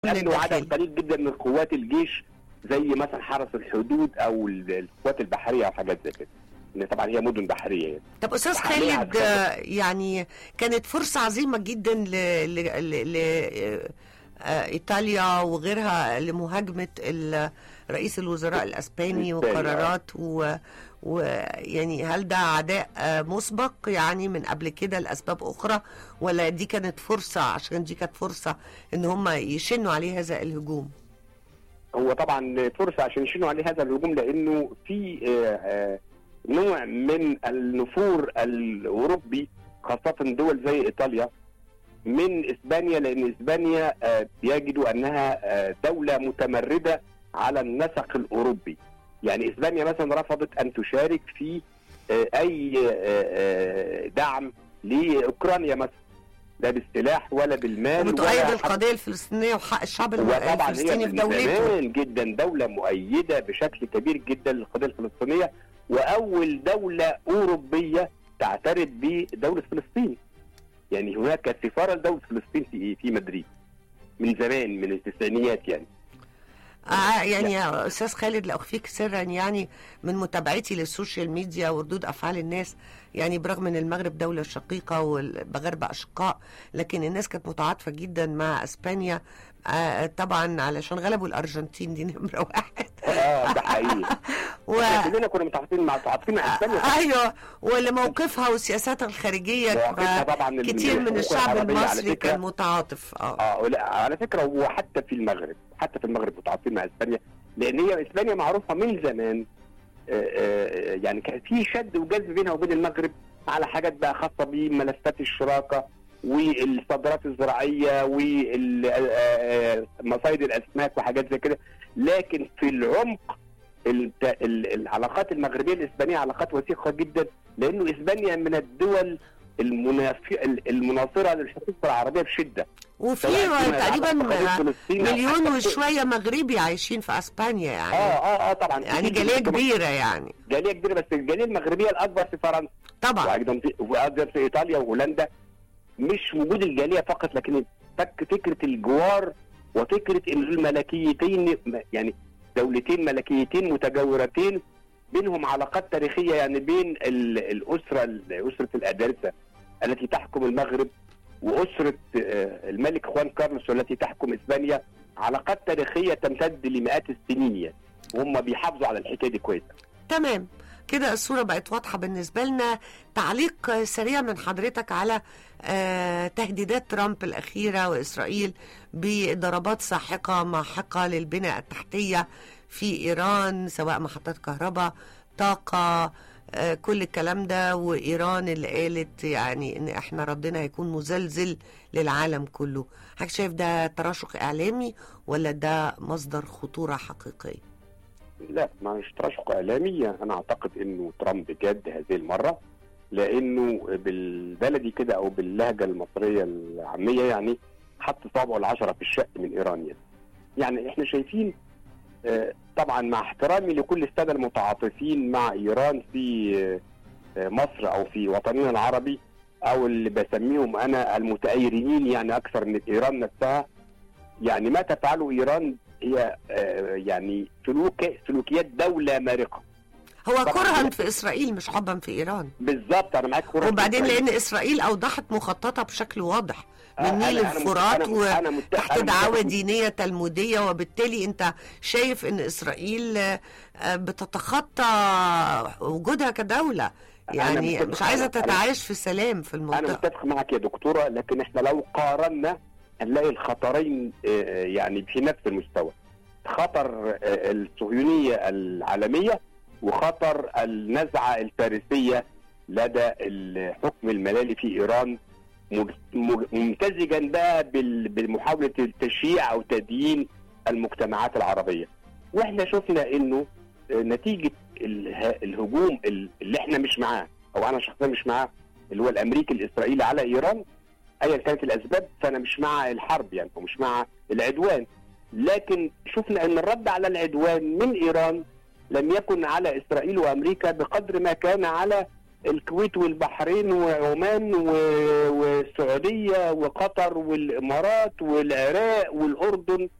لانه عدد الداخلي قليل جدا من قوات الجيش زي مثلا حرس الحدود او ال- القوات البحريه او حاجات زي كده ان طبعا هي مدن بحريه يعني. طب استاذ عليها خالد عسكري. آه، يعني كانت فرصه عظيمه جدا ل, ل... ل... ل... آه، ايطاليا وغيرها لمهاجمه ال- رئيس الوزراء الاسباني الإسباني، وقرارات و... ويعني هل ده عداء آه، مسبق يعني من قبل كده لاسباب اخرى ولا دي كانت فرصه عشان دي كانت فرصه ان هم يشنوا عليه هذا الهجوم هو طبعا فرصه عشان يشيلوا عليه هذا الهجوم لانه في آه، آه، نوع من النفور الاوروبي خاصه دول زي ايطاليا من اسبانيا لان اسبانيا آه، يجدوا انها آه، دوله متمرده على النسق الاوروبي يعني اسبانيا مثلا رفضت ان تشارك في آه، اي آه، آه، دعم لاوكرانيا مثلا لا بالسلاح ولا بالمال وبتؤيد ولا حتى القضيه الفلسطينيه وحق الشعب الم- وطبعا الفلسطيني هي في من دولته زمان جدا دولة مؤيدة بشكل كبير جدا للقضية الفلسطينية وأول دولة أوروبية تعترف بدولة فلسطين يعني هناك كانت سفارة لدولة فلسطين في في مدريد من زمان من التسعينيات يعني آه يعني يا استاذ خالد لا اخفيك سرا يعني من متابعتي للسوشيال ميديا وردود افعال الناس يعني برغم ان المغرب دوله شقيقه والمغاربه اشقاء لكن الناس كانت متعاطفه جدا مع اسبانيا آه طبعا علشان غلبوا الارجنتين دي نمره واحد اه ده حقيقي و... احنا كلنا كنا متعاطفين مع متعاطفين مع اسبانيا ايوه ولموقفها وسياساتها الخارجيه مواقفها طبعا ال- كتير من الحقوق الشعب العربية على المصري فكرة. كان متعاطف اه اه لا على فكره وحتى في المغرب حتى في المغرب متعاطفين مع اسبانيا لان هي اسبانيا معروفه من زمان آه، آه، يعني كان في شد وجذب بينها وبين المغرب على حاجات بقى خاصه بملفات الشراكه والصادرات الزراعيه ومصايد الاسماك وحاجات زي كده لكن في العمق الت- ال- العلاقات المغربيه الاسبانيه علاقات وثيقه جدا لانه اسبانيا من الدول المناف- المناصره للحقوق العربيه بشده وفي سواء فيما تقريبا يتعلق بقضية فلسطين أو مليون حتى في- وشويه مغربي عايشين في اسبانيا يعني اه اه اه طبعا يعني في- جاليه في- كبيره يعني جاليه كبيره بس الجاليه المغربيه الاكبر في فرنسا طبعا وايضا في وايضا في ايطاليا وهولندا مش وجود الجاليه فقط لكن فك فكره الجوار وفكره ان الملكيتين يعني دولتين ملكيتين متجاورتين بينهم علاقات تاريخيه يعني بين ال- الاسره اسره الادارسه التي تحكم المغرب واسره آه، الملك خوان كارلوس التي تحكم اسبانيا علاقات تاريخيه تمتد لمئات السنين يعني وهم بيحافظوا على الحكايه دي كويس تمام كده الصورة بقت واضحة بالنسبة لنا تعليق سريع من حضرتك على آه تهديدات ترامب الأخيرة وإسرائيل بضربات ساحقة ماحقة للبنى التحتية في إيران سواء محطات كهرباء طاقة آه كل الكلام ده وإيران اللي قالت يعني إن إحنا ردنا هيكون مزلزل للعالم كله حضرتك شايف ده تراشق إعلامي ولا ده مصدر خطورة حقيقية؟ لا مش تراشق اعلامي انا اعتقد انه ترامب جاد هذه المره لانه بالبلدي كده او باللهجه المصريه العاميه يعني حط صابعه العشره في الشق من ايران يعني. يعني احنا شايفين آه، طبعا مع احترامي لكل الساده المتعاطفين مع ايران في آه، مصر او في وطننا العربي او اللي بسميهم انا المتأيرين يعني اكثر من ايران نفسها يعني ما تفعله ايران هي آه، يعني سلوك سلوكيات دوله مارقه هو طبعاً. كرها في اسرائيل مش حبا في ايران بالظبط انا معاك كرة وبعدين إسرائيل. لان اسرائيل اوضحت مخططها بشكل واضح من آه، نيل أنا- أنا مت- الفرات أنا- أنا مت- وتحت أنا دعاوى متفق- دينيه تلموديه وبالتالي انت شايف ان اسرائيل آه، آه، بتتخطى وجودها كدوله يعني متفق- مش عايزه أنا- أنا- تتعايش في سلام في انا المنطقه متفق معك يا دكتوره لكن احنا لو قارنا هنلاقي الخطرين آه، يعني في نفس المستوى خطر آه، الصهيونيه العالميه وخطر النزعه الفارسيه لدى الحكم الملالي في ايران مج- مج- ممتزجا بقى بال- بمحاوله التشييع او تدين المجتمعات العربيه واحنا شفنا انه آه، نتيجه اله- الهجوم ال- اللي احنا مش معاه او انا شخصيا مش معاه اللي هو الامريكي الاسرائيلي على ايران ايا كانت الاسباب فانا مش مع الحرب يعني ومش مع العدوان لكن شفنا ان الرد على العدوان من ايران لم يكن على اسرائيل وامريكا بقدر ما كان على الكويت والبحرين وعمان و- والسعوديه وقطر والامارات والعراق والاردن